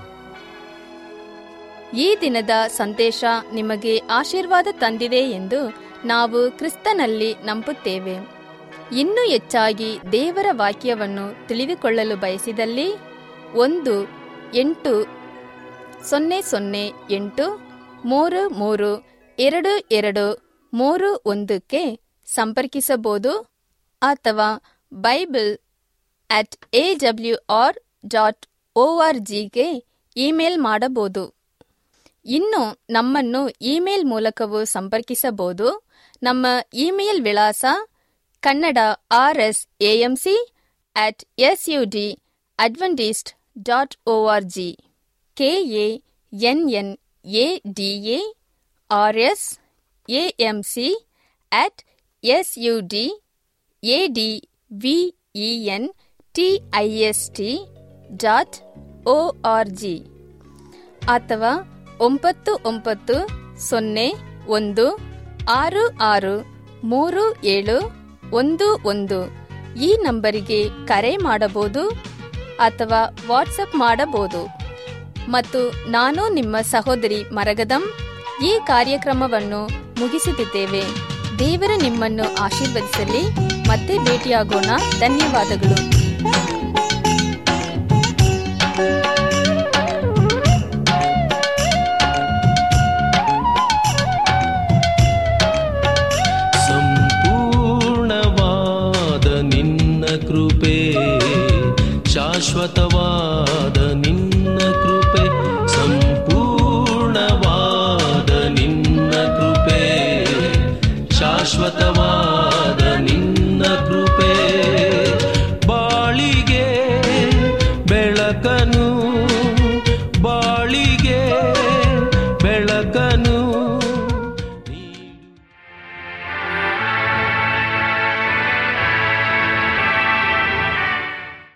ಈ ದಿನದ ಸಂದೇಶ ನಿಮಗೆ ಆಶೀರ್ವಾದ ತಂದಿದೆ ಎಂದು ನಾವು ಕ್ರಿಸ್ತನಲ್ಲಿ ನಂಬುತ್ತೇವೆ ಇನ್ನೂ ಹೆಚ್ಚಾಗಿ ದೇವರ ವಾಕ್ಯವನ್ನು ತಿಳಿದುಕೊಳ್ಳಲು ಬಯಸಿದಲ್ಲಿ ಒಂದು ಎಂಟು ಸೊನ್ನೆ ಸೊನ್ನೆ ಎಂಟು ಮೂರು ಮೂರು ಎರಡು ಎರಡು ಮೂರು ಒಂದಕ್ಕೆ ಸಂಪರ್ಕಿಸಬಹುದು ಅಥವಾ Bible at A W R dot O R ಜಿಗೆ ಇಮೇಲ್ ಮಾಡಬಹುದು ಇನ್ನು ನಮ್ಮನ್ನು ಇಮೇಲ್ ಮೂಲಕವೂ ಸಂಪರ್ಕಿಸಬಹುದು ನಮ್ಮ ಇಮೇಲ್ ವಿಳಾಸ Kannada R S AMC at S U D Adventist dot O R G K A N N A D A R S AM C at S U D A D V E N T I S T dot O R G ಅಥವಾ ಒಂಬತ್ತು ಒಂಬತ್ತು ಸೊನ್ನೆ ಒಂದು ಆರು ಆರು ಮೂರು ಏಳು ಒಂದು ಒಂದು ಈ ನಂಬರಿಗೆ ಕರೆ ಮಾಡಬಹುದು ಅಥವಾ ವಾಟ್ಸಪ್ ಮಾಡಬಹುದು ಮತ್ತು ನಾನು ನಿಮ್ಮ ಸಹೋದರಿ ಮರಗದಂ ಈ ಕಾರ್ಯಕ್ರಮವನ್ನು ಮುಗಿಸುತ್ತಿದ್ದೇವೆ ದೇವರು ನಿಮ್ಮನ್ನು ಆಶೀರ್ವದಿಸಲಿ ಮತ್ತೆ ಭೇಟಿಯಾಗೋಣ ಧನ್ಯವಾದಗಳು